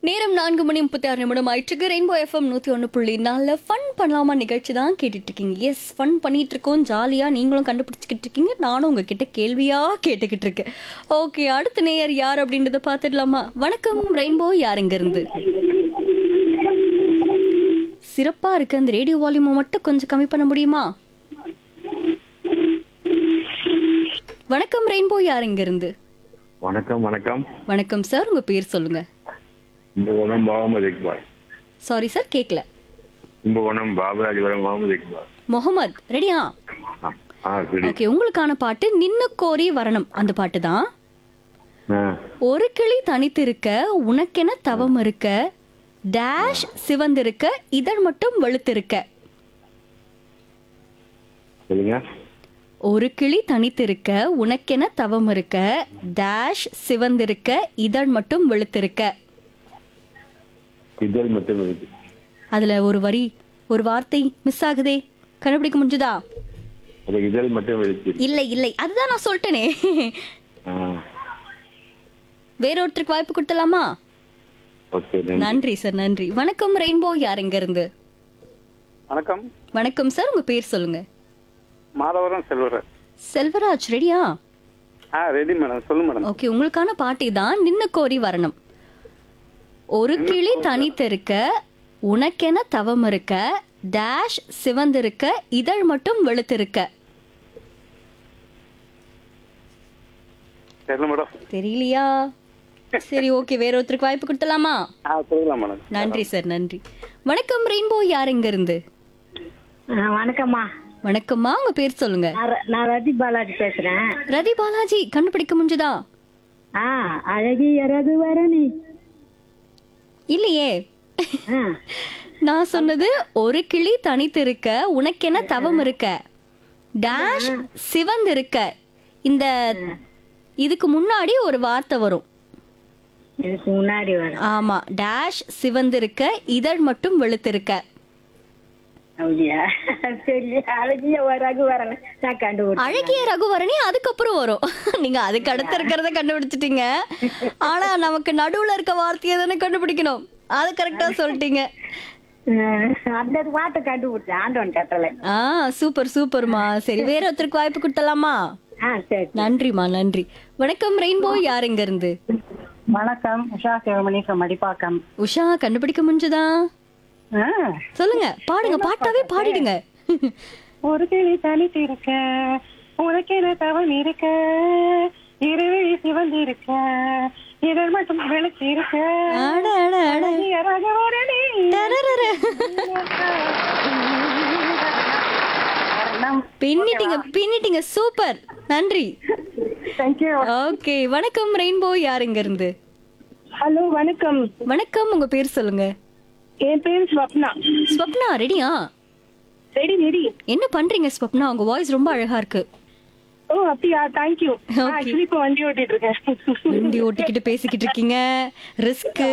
நேரம் நான்கு மணி முப்பத்தி ஆறு நிமிடம் ஆயிட்டுருக்கு ரெயின்போ எஃப்எம் நூற்றி ஒன்று புள்ளி நாலில் ஃபன் பண்ணலாமா நிகழ்ச்சி தான் கேட்டுட்டு இருக்கீங்க எஸ் ஃபன் பண்ணிட்டு இருக்கோம் ஜாலியாக நீங்களும் கண்டுபிடிச்சிக்கிட்டு இருக்கீங்க நானும் உங்ககிட்ட கேள்வியாக கேட்டுக்கிட்டு இருக்கேன் ஓகே அடுத்த நேயர் யார் அப்படின்றத பார்த்துடலாமா வணக்கம் ரெயின்போ யாருங்க இருந்து சிறப்பாக இருக்கு அந்த ரேடியோ வால்யூமை மட்டும் கொஞ்சம் கம்மி பண்ண முடியுமா வணக்கம் ரெயின்போ யாருங்க இருந்து வணக்கம் வணக்கம் வணக்கம் சார் உங்க பேர் சொல்லுங்க கும்பகோணம் முகமது இக்பால் சாரி சார் கேட்கல கும்பகோணம் பாபராஜபுரம் முகமது இக்பால் முகமது ரெடியா ஆ, ஆ சரி ஓகே உங்களுக்கான பாட்டு நின்னு கோரி வரணும் அந்த பாட்டு தான் ஆ, ஒரு கிளி தனித்திருக்க உனக்கென தவம் இருக்க டேஷ் சிவந்திருக்க இதழ் மட்டும் வெளுத்திருக்க சொல்லுங்க ஒரு கிளி தனித்திருக்க உனக்கென தவம் இருக்க டேஷ் சிவந்திருக்க இதழ் மட்டும் வெளுத்திருக்க இதழ் மட்டும் இருக்கு அதுல ஒரு வரி ஒரு வார்த்தை மிஸ் ஆகுதே கண்டுபிடிக்க முடிஞ்சுதா அது இதழ் மட்டும் எழுத்து இல்லை இல்லை அதுதான் நான் சொல்லிட்டேனே ஆ வேறொருத்தருக்கு வாய்ப்பு கொடுத்தலாமா ஓகே நன்றி நன்றி சார் நன்றி வணக்கம் ரெயின்போ யார் எங்க இருந்து வணக்கம் வணக்கம் சார் உங்க பேர் சொல்லுங்க மாதவரம் செல்வரர் செல்வராஜ் ரெடியா ஆ ரெடி மேடம் சொல்லு மேடம் ஓகே உங்களுக்கான பாட்டி தான் நின்னு கோரி வரணும் ஒரு கிளி தனித்திருக்க உனக்கென தவம் இருக்க டேஷ் சிவந்திருக்க இதழ் மட்டும் வெளுத்திருக்க தெரியல மேடம் தெரியலையா சரி ஓகே வேற ஒருத்தருக்கு வாய்ப்பு கொடுத்தலாமா ஆ சொல்லலாம் மேடம் நன்றி சார் நன்றி வணக்கம் ரெயின்போ யார் எங்க இருந்து ஆ, வணக்கம்மா வணக்கம்மா உங்க பேர் சொல்லுங்க நான் ர- நான் ரதி பாலாஜி பேசுறேன் ரதி பாலாஜி கண்டுபிடிக்க முடிஞ்சதா ஆ அழகிய ரகுவரணி இல்லையே ஆ நான் சொன்னது ஒரு கிளி தனித்திருக்க உனக்கென தவம் இருக்க டேஷ் சிவந்து இருக்க இந்த இதுக்கு முன்னாடி ஒரு வார்த்தை வரும் இதுக்கு முன்னாடி வர ஆமா டேஷ் சிவந்து இருக்க இதழ் மட்டும் வெளுத்திருக்க அப்படியா சரி அழகிய ரகுவரணி நான் கண்டுபிடிச்சேன் அழகிய ரகுவரணி அதுக்கப்புறம் வரும் நீங்க அதுக்கு அடுத்து இருக்கிறத கண்டுபிடிச்சிட்டீங்க ஆனா நமக்கு நடுவுல இருக்க வார்த்தையை தானே கண்டுபிடிக்கணும் அது கரெக்டா சொல்லிட்டீங்க ஆ, அந்த பாட்டை கண்டுபிடிச்சேன் ஆண்டவன் கட்டளை ஆ சூப்பர் சூப்பர்மா சரி வேற ஒருத்தருக்கு வாய்ப்பு கொடுத்தலாமா ஆ சரி நன்றிமா நன்றி வணக்கம் ரெயின்போ யார் எங்க இருந்து வணக்கம் உஷா சிவமணி ஃப்ரம் மடிப்பாக்கம் உஷா கண்டுபிடிக்க முடிஞ்சதா ஆ, சொல்லுங்க பாடுங்க பாட்டாவே பாடிடுங்க ஒரு கிளி தனித்து இருக்க உனக்கென தவம் இருக்க இருவிழி சிவந்து இருக்க இதழ் மட்டும் விளக்கி இருக்க அட, அட, அட. அழகிய ரகுவரணி. டரரர. வரணம். பின்னிட்டீங்க பின்னிட்டீங்க சூப்பர் நன்றி Thank you. ஓகே வணக்கம் ரெயின்போ யார் எங்க இருந்து ஹலோ வணக்கம் வணக்கம் உங்க பேர் சொல்லுங்க என் பேர் ஸ்வப்னா ஸ்வப்னா ரெடியா ரெடி ரெடி என்ன பண்றீங்க ஸ்வப்னா உங்க வாய்ஸ் ரொம்ப அழகா இருக்கு ஓ அப்படியா தேங்க்யூ Okay. ஆக்சுவலி இப்போ வண்டி ஓட்டிட்டு இருக்கேன் வண்டி ஓட்டிக்கிட்டு பேசிக்கிட்டு இருக்கீங்க ரிஸ்க்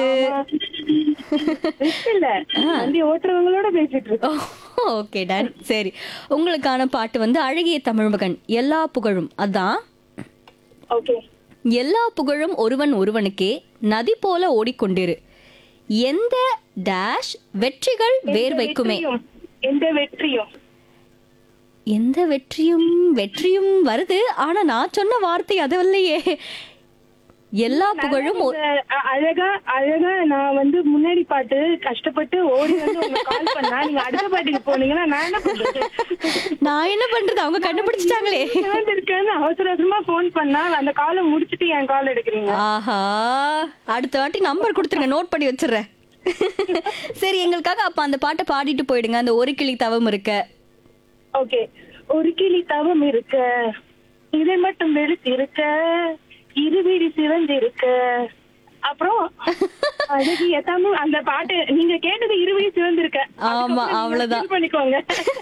Risk இல்ல வண்டி ஓட்டுறவங்களோட பேசிட்டு இருக்கேன் ஓகே டன் சரி உங்களுக்கான பாட்டு வந்து அழகிய தமிழ் மகன் எல்லா புகழும் அதான் ஓகே எல்லா புகழும் ஒருவன் ஒருவனுக்கே நதி போல ஓடிக்கொண்டிரு எந்த டேஷ் வெற்றிகள் வேர் வைக்குமே வெற்றியும், எந்த வெற்றியும் எந்த வெற்றியும் வெற்றியும் வருது ஆனா நான் சொன்ன வார்த்தை அது இல்லையே எல்லா புகழும் ஒ- இந்த அ- அழகா அழகா நான் வந்து முன்னாடி பாட்டு கஷ்டப்பட்டு ஓடி வந்து உங்களுக்கு கால் பண்ணா நீங்க அடுத்த பாட்டுக்கு போனீங்கன்னா நான் என்ன பண்றது நான் என்ன பண்றது அவங்க கண்டுபிடிச்சிட்டாங்களே இருக்கேன்னு அவசர அவசரமா போன் பண்ணா அந்த காலை முடிச்சிட்டு என் கால் எடுக்கிறீங்க ஆஹா அடுத்த வாட்டி நம்பர் கொடுத்துருங்க நோட் பண்ணி வச்சிடுறேன் சரி எங்களுக்காக அப்ப அந்த பாட்டை பாடிட்டு போயிடுங்க அந்த ஒரு கிளி தவம் இருக்க ஓகே ஒரு கிளி தவம் இருக்க இதை மட்டும் வெளுத்து இருக்க இருவிடி சிவந்து இருக்க அப்புறம் அழகிய தமிழ் அந்த பாட்டு நீங்க கேட்டது இருவிடி சிவந்து இருக்க ஆமா, அவ்வளவுதான். பண்ணிக்கோங்க